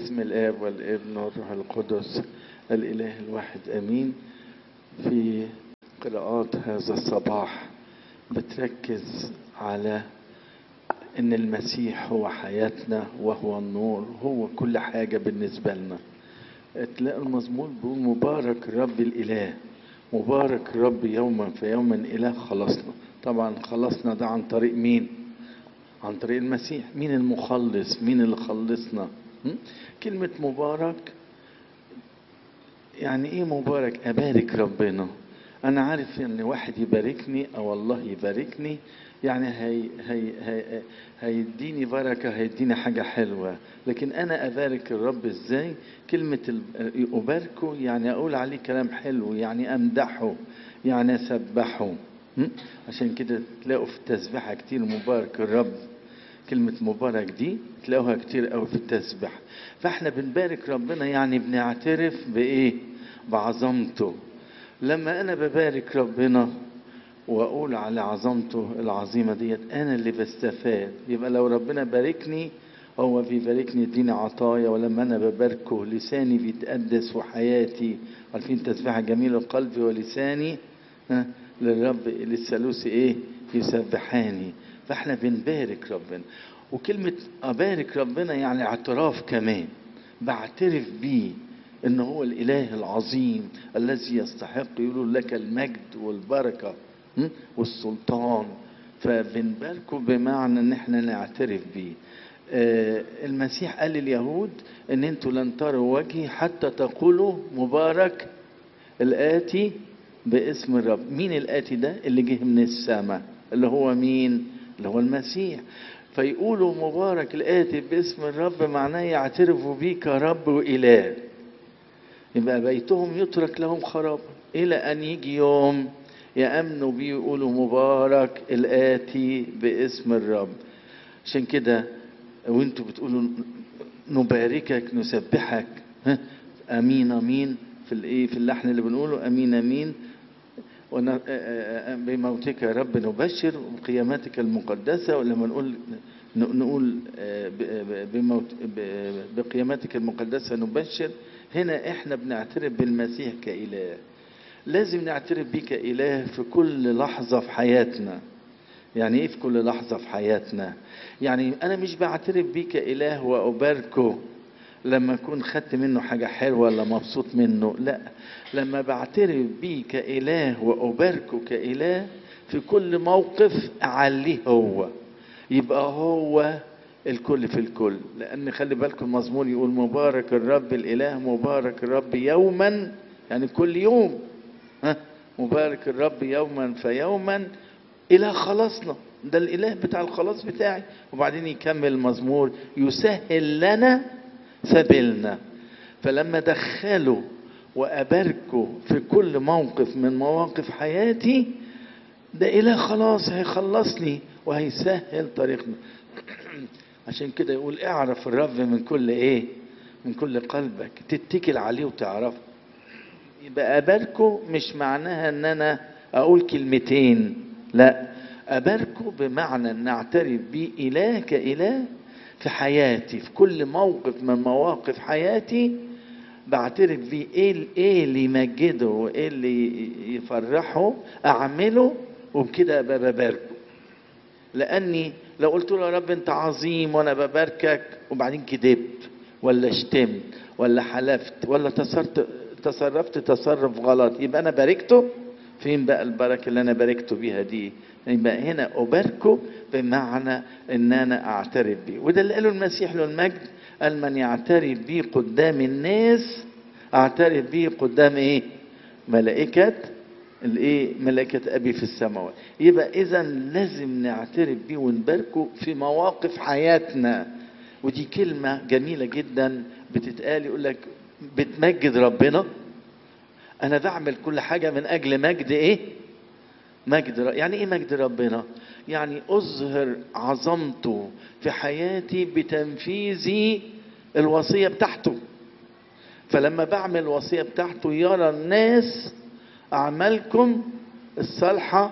باسم الآب والابن والروح القدس الإله الواحد آمين في قراءات هذا الصباح بتركز على ان المسيح هو حياتنا وهو النور هو كل حاجة بالنسبة لنا تلاقي المزمور بيقول مبارك الرب الإله مبارك الرب يوما فيوما إله خلصنا طبعا خلصنا ده عن طريق مين عن طريق المسيح مين المخلص مين اللي خلصنا م? كلمة مبارك يعني ايه مبارك ابارك ربنا انا عارف ان واحد يباركني او الله يباركني يعني هي هي هي هيديني بركة هيديني حاجة حلوة لكن أنا أبارك الرب إزاي كلمة أباركه يعني أقول عليه كلام حلو يعني أمدحه يعني أسبحه عشان كده تلاقوا في التسبيحة كتير مبارك الرب كلمة مبارك دي تلاقوها كتير قوي في التسبيح فاحنا بنبارك ربنا يعني بنعترف بإيه بعظمته لما أنا ببارك ربنا واقول على عظمته العظيمه ديت انا اللي بستفاد يبقى لو ربنا باركني هو بيباركني يديني عطايا ولما انا بباركه لساني بيتقدس وحياتي عارفين تسبيحه جميله قلبي ولساني ها للرب للثالوث ايه يسبحاني فاحنا بنبارك ربنا وكلمه ابارك ربنا يعني اعتراف كمان بعترف بيه ان هو الاله العظيم الذي يستحق يقول لك المجد والبركه والسلطان فبنباركه بمعنى ان احنا نعترف بيه آه المسيح قال لليهود ان انتوا لن تروا وجهي حتى تقولوا مبارك الاتي باسم الرب مين الاتي ده اللي جه من السماء اللي هو مين اللي هو المسيح فيقولوا مبارك الاتي باسم الرب معناه يعترفوا بيه كرب واله يبقى بيتهم يترك لهم خراب الى ان يجي يوم يأمنوا بيه يقولوا مبارك الآتي باسم الرب عشان كده وانتوا بتقولوا نباركك نسبحك امين امين في الايه في اللحن اللي بنقوله امين امين بموتك يا رب نبشر وقيامتك المقدسه ولما نقول نقول بموت بقيامتك المقدسه نبشر هنا احنا بنعترف بالمسيح كاله لازم نعترف بيه كإله في كل لحظة في حياتنا يعني ايه في كل لحظة في حياتنا يعني انا مش بعترف بيه كإله وأباركه لما أكون خدت منه حاجة حلوة ولا مبسوط منه لا لما بعترف بيه كإله وأباركه كإله في كل موقف أعليه هو يبقى هو الكل في الكل لأن خلي بالكم المزمور يقول مبارك الرب الإله مبارك الرب يوما يعني كل يوم ها مبارك الرب يوما فيوما إلى خلاصنا ده الإله بتاع الخلاص بتاعي وبعدين يكمل المزمور يسهل لنا سبيلنا فلما دخله وأباركه في كل موقف من مواقف حياتي ده إله خلاص هيخلصني وهيسهل طريقنا عشان كده يقول اعرف الرب من كل ايه من كل قلبك تتكل عليه وتعرفه يبقى أباركه مش معناها ان انا اقول كلمتين لا أباركه بمعنى ان اعترف بيه اله كاله في حياتي في كل موقف من مواقف حياتي بعترف بيه ايه ايه اللي يمجده وايه اللي يفرحه اعمله وبكده ابقى بباركه لاني لو قلت له يا رب انت عظيم وانا بباركك وبعدين كذبت ولا شتمت ولا حلفت ولا تصرت تصرفت تصرف غلط يبقى انا باركته فين بقى البركه اللي انا باركته بيها دي يبقى هنا اباركه بمعنى ان انا اعترف بيه وده اللي قاله المسيح له المجد قال من يعترف بيه قدام الناس اعترف بيه قدام ايه ملائكه الايه ملائكه ابي في السماوات يبقى اذا لازم نعترف بيه ونباركه في مواقف حياتنا ودي كلمه جميله جدا بتتقال يقول لك بتمجد ربنا انا بعمل كل حاجه من اجل مجد ايه مجد ر... يعني ايه مجد ربنا يعني اظهر عظمته في حياتي بتنفيذ الوصيه بتاعته فلما بعمل الوصيه بتاعته يرى الناس اعمالكم الصالحه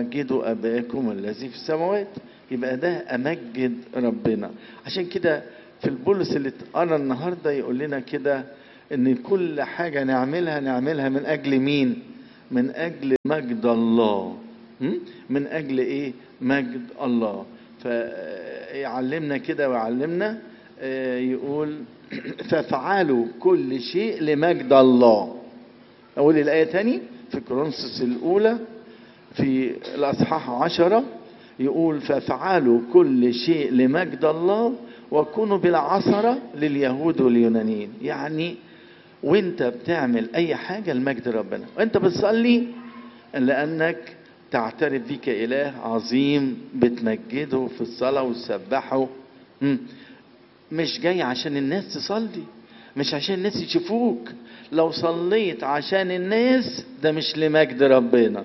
فيمجدوا اباكم الذي في السماوات يبقى ده امجد ربنا عشان كده في البولس اللي اتقرا النهارده يقول لنا كده ان كل حاجه نعملها نعملها من اجل مين من اجل مجد الله م? من اجل ايه مجد الله فيعلمنا كده ويعلمنا آه، يقول فافعلوا كل شيء لمجد الله اقول الايه تاني في كورنثوس الاولى في الاصحاح عشرة يقول فافعلوا كل شيء لمجد الله وكونوا بالعثرة لليهود واليونانيين يعني وانت بتعمل اي حاجة لمجد ربنا وانت بتصلي لانك تعترف بك اله عظيم بتمجده في الصلاة وتسبحه مم. مش جاي عشان الناس تصلي مش عشان الناس يشوفوك لو صليت عشان الناس ده مش لمجد ربنا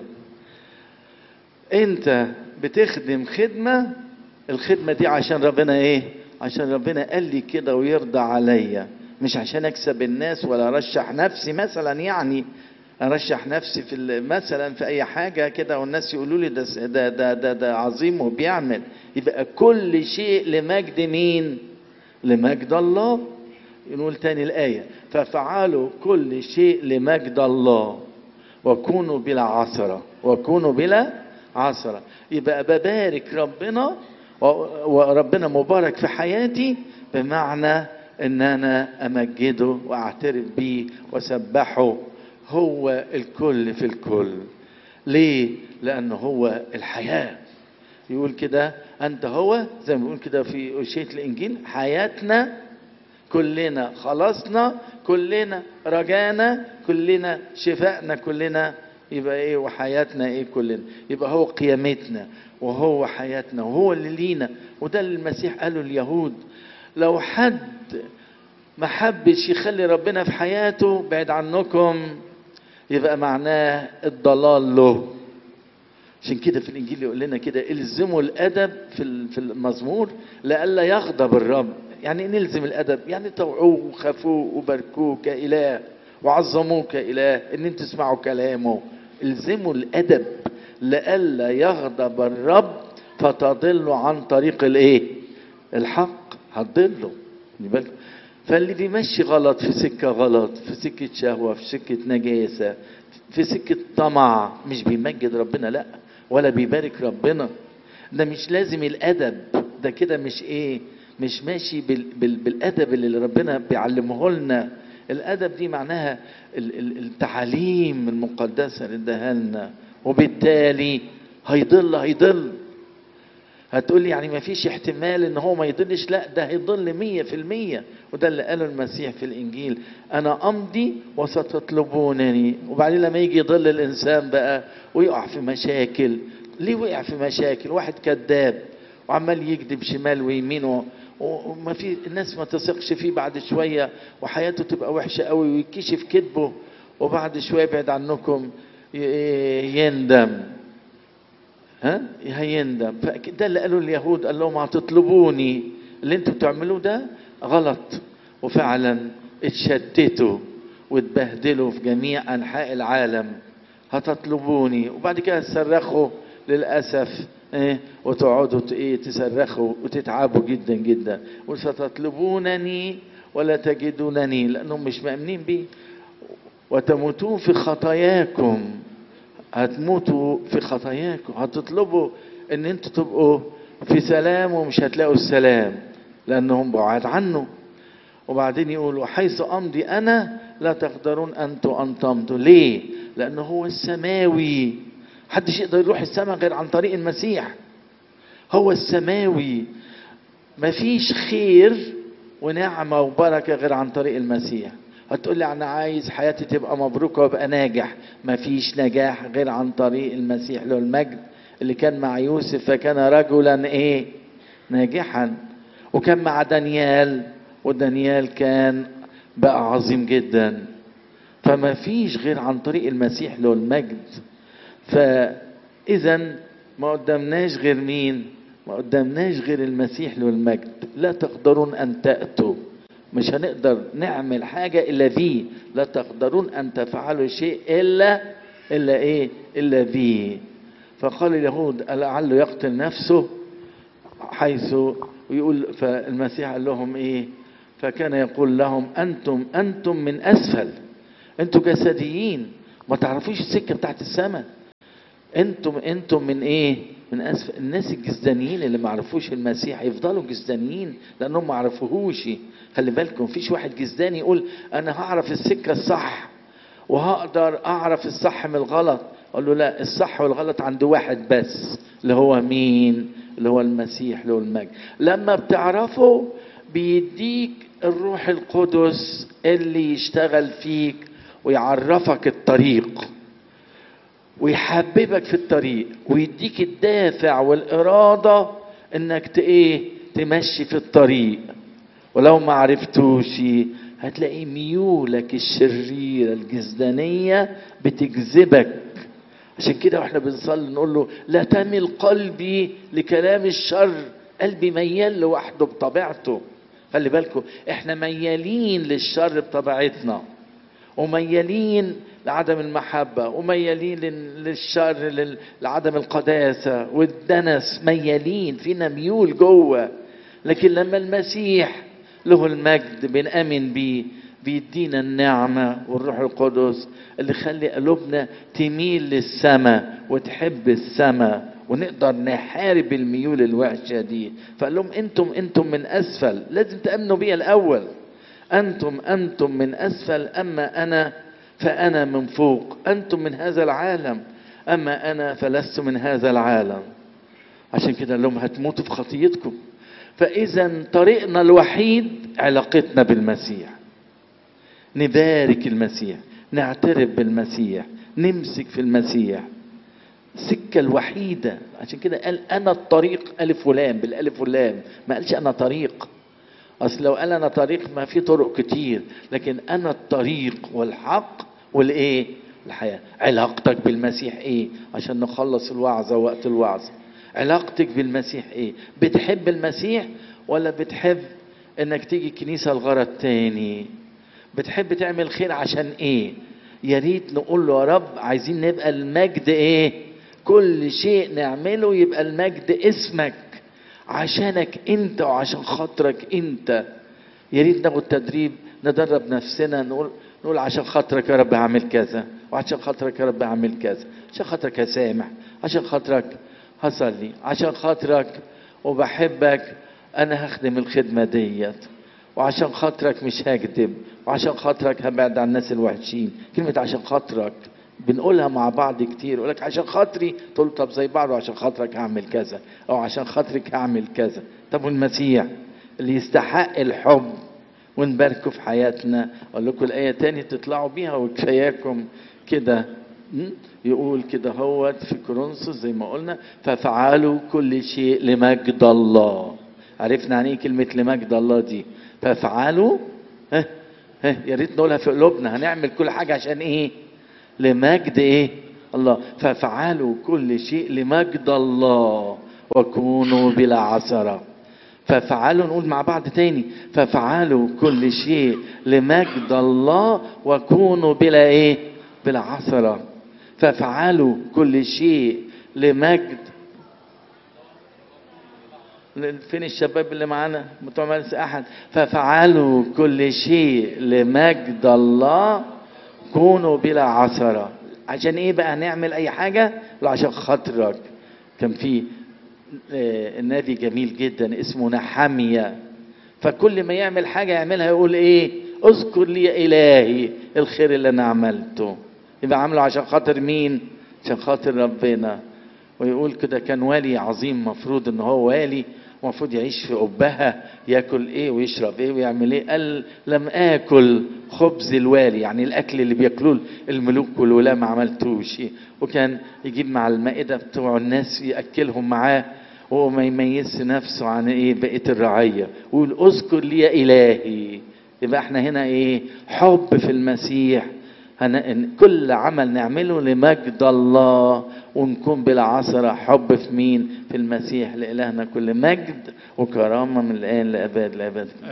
انت بتخدم خدمة الخدمة دي عشان ربنا ايه عشان ربنا قال لي كده ويرضى عليا مش عشان اكسب الناس ولا ارشح نفسي مثلا يعني ارشح نفسي في ال- مثلا في اي حاجه كده والناس يقولوا لي ده ده ده ده, ده عظيم وبيعمل يبقى كل شيء لمجد مين لمجد الله نقول تاني الايه ففعلوا كل شيء لمجد الله وكونوا بلا عثره وكونوا بلا عثره يبقى ببارك ربنا و- وربنا مبارك في حياتي بمعنى ان انا امجده واعترف بيه واسبحه هو الكل في الكل ليه لانه هو الحياه يقول كده انت هو زي ما بيقول كده في أشية الانجيل حياتنا كلنا خلصنا كلنا رجانا كلنا شفائنا كلنا يبقى ايه وحياتنا ايه كلنا يبقى هو قيامتنا وهو حياتنا وهو اللي لينا وده اللي المسيح قاله اليهود لو حد ما حبش يخلي ربنا في حياته بعد عنكم يبقى معناه الضلال له عشان كده في الانجيل يقول لنا كده الزموا الادب في ال- في المزمور لئلا يغضب الرب يعني إيه نلزم الادب يعني طوعوه وخافوه وباركوه كاله وعظموه كاله ان انتوا تسمعوا كلامه الزموا الادب لئلا يغضب الرب فتضلوا عن طريق الايه الحق هتضلوا خلي بالكم. فاللي بيمشي غلط في سكه غلط في سكه شهوه في سكه نجاسه في سكه طمع مش بيمجد ربنا لا ولا بيبارك ربنا ده مش لازم الادب ده كده مش ايه مش ماشي بال بال بالادب اللي ربنا بيعلمه لنا الادب دي معناها ال- ال- التعاليم المقدسه اللي اداها لنا وبالتالي هيضل هيضل هتقول لي يعني ما فيش احتمال ان هو ما يضلش لا ده هيضل مية في المية وده اللي قاله المسيح في الانجيل انا امضي وستطلبونني وبعدين لما يجي يضل الانسان بقى ويقع في مشاكل ليه وقع في مشاكل واحد كذاب وعمال يكذب شمال ويمين و- وما في الناس ما تثقش فيه بعد شوية وحياته تبقى وحشة قوي ويكشف كذبه وبعد شوية يبعد عنكم ي- يندم ها هيندم فده اللي قالوا اليهود قال لهم هتطلبوني اللي انتوا بتعملوه ده غلط وفعلا اتشتتوا واتبهدلوا في جميع انحاء العالم هتطلبوني وبعد كده تصرخوا للاسف ايه وتقعدوا ت- ايه تصرخوا وتتعبوا جدا جدا وستطلبونني ولا تجدونني لانهم مش مامنين بيه وتموتون في خطاياكم هتموتوا في خطاياكم هتطلبوا ان انتوا تبقوا في سلام ومش هتلاقوا السلام لانهم بعاد عنه وبعدين يقولوا حيث امضي انا لا تقدرون انتم ان تمضوا ليه لانه هو السماوي محدش يقدر يروح السماء غير عن طريق المسيح هو السماوي مفيش خير ونعمة وبركة غير عن طريق المسيح هتقول لي أنا عايز حياتي تبقى مبروكة وأبقى ناجح مفيش نجاح غير عن طريق المسيح له المجد اللي كان مع يوسف فكان رجلا إيه ناجحا وكان مع دانيال ودانيال كان بقى عظيم جدا فما فيش غير عن طريق المسيح له المجد فإذا ما قدامناش غير مين ما قدامناش غير المسيح له المجد لا تقدرون أن تأتوا مش هنقدر نعمل حاجة إلا ذي لا تقدرون أن تفعلوا شيء إلا إلا إيه إلا ذي فقال اليهود لعله يقتل نفسه حيث ويقول فالمسيح قال لهم ايه فكان يقول لهم انتم انتم من اسفل انتم جسديين ما تعرفوش السكه بتاعت السماء انتم انتم من ايه من اسفل الناس الجسدانيين اللي ما عرفوش المسيح يفضلوا جسدانيين لانهم ما عرفوهوش خلي بالكم مفيش واحد جسداني يقول انا هعرف السكه الصح وهقدر اعرف الصح من الغلط اقول له لا الصح والغلط عند واحد بس اللي هو مين اللي هو المسيح له المجد لما بتعرفه بيديك الروح القدس اللي يشتغل فيك ويعرفك الطريق ويحببك في الطريق ويديك الدافع والإرادة انك ت- ايه تمشي في الطريق ولو ما عرفتوش هتلاقي ميولك الشريرة الجسدانية بتجذبك عشان كده واحنا بنصلي نقول له لا تمل قلبي لكلام الشر قلبي ميال لوحده بطبيعته خلي بالكم احنا ميالين للشر بطبيعتنا وميالين لعدم المحبة وميالين لل- للشر لل- لعدم القداسة والدنس ميالين فينا ميول جوه لكن لما المسيح له المجد بنأمن بيه بيدينا النعمة والروح القدس اللي يخلي قلوبنا تميل للسماء وتحب السماء ونقدر نحارب الميول الوحشة دي فقال لهم انتم انتم من اسفل لازم تأمنوا بيا الاول أنتم أنتم من أسفل أما أنا فأنا من فوق أنتم من هذا العالم أما أنا فلست من هذا العالم عشان كده قال لهم هتموتوا في خطيتكم فإذا طريقنا الوحيد علاقتنا بالمسيح نبارك المسيح نعترف بالمسيح نمسك في المسيح السكة الوحيدة عشان كده قال أنا الطريق ألف ولام بالألف واللام ما قالش أنا طريق اصل لو قال انا طريق ما في طرق كتير لكن انا الطريق والحق والايه الحياه علاقتك بالمسيح ايه عشان نخلص الوعظه وقت الوعظه علاقتك بالمسيح ايه بتحب المسيح ولا بتحب انك تيجي الكنيسه الغرض تاني بتحب تعمل خير عشان ايه يا ريت نقول له يا رب عايزين نبقى المجد ايه كل شيء نعمله يبقى المجد اسمك عشانك انت وعشان خاطرك انت يا ريت ناخد تدريب ندرب نفسنا نقول نقول عشان خاطرك يا رب هعمل كذا وعشان خاطرك يا رب هعمل كذا عشان خاطرك هسامح عشان خاطرك هصلي عشان خاطرك وبحبك انا هخدم الخدمه ديت وعشان خاطرك مش هكذب وعشان خاطرك هبعد عن الناس الوحشين كلمه عشان خاطرك بنقولها مع بعض كتير يقول لك عشان خاطري تقول طب زي بعض وعشان خاطرك هعمل كذا او عشان خاطرك هعمل كذا طب والمسيح اللي يستحق الحب ونباركه في حياتنا اقول لكم الايه تاني تطلعوا بيها وكفاياكم كده م? يقول كده هوت في كورنثوس زي ما قلنا ففعلوا كل شيء لمجد الله عرفنا يعني ايه كلمه لمجد الله دي ففعلوا ها ها يا ريت نقولها في قلوبنا هنعمل كل حاجه عشان ايه لمجد ايه الله ففعلوا كل شيء لمجد الله وكونوا بلا عثرة ففعلوا نقول مع بعض تاني ففعلوا كل شيء لمجد الله وكونوا بلا ايه بلا عثرة ففعلوا كل شيء لمجد فين الشباب اللي معانا بتوع مجلس احد ففعلوا كل شيء لمجد الله كونوا بلا عثرة عشان ايه بقى نعمل اي حاجة لا عشان خاطرك كان في آه، نبي جميل جدا اسمه نحمية فكل ما يعمل حاجة يعملها يقول ايه اذكر لي يا الهي الخير اللي انا عملته يبقى عامله عشان خاطر مين عشان خاطر ربنا ويقول كده كان والي عظيم مفروض ان هو والي المفروض يعيش في قبها ياكل ايه ويشرب ايه ويعمل ايه قال لم اكل خبز الوالي يعني الاكل اللي بياكلوه الملوك والولاة ما عملتوش وكان يجيب مع المائدة بتوع الناس ياكلهم معاه وهو ما يميزش نفسه عن ايه بقيه الرعيه ويقول اذكر لي يا الهي يبقى احنا هنا ايه حب في المسيح هن... كل عمل نعمله لمجد الله ونكون بلا عثرة حب في مين في المسيح لإلهنا كل مجد وكرامة من الآن لأباد لأباد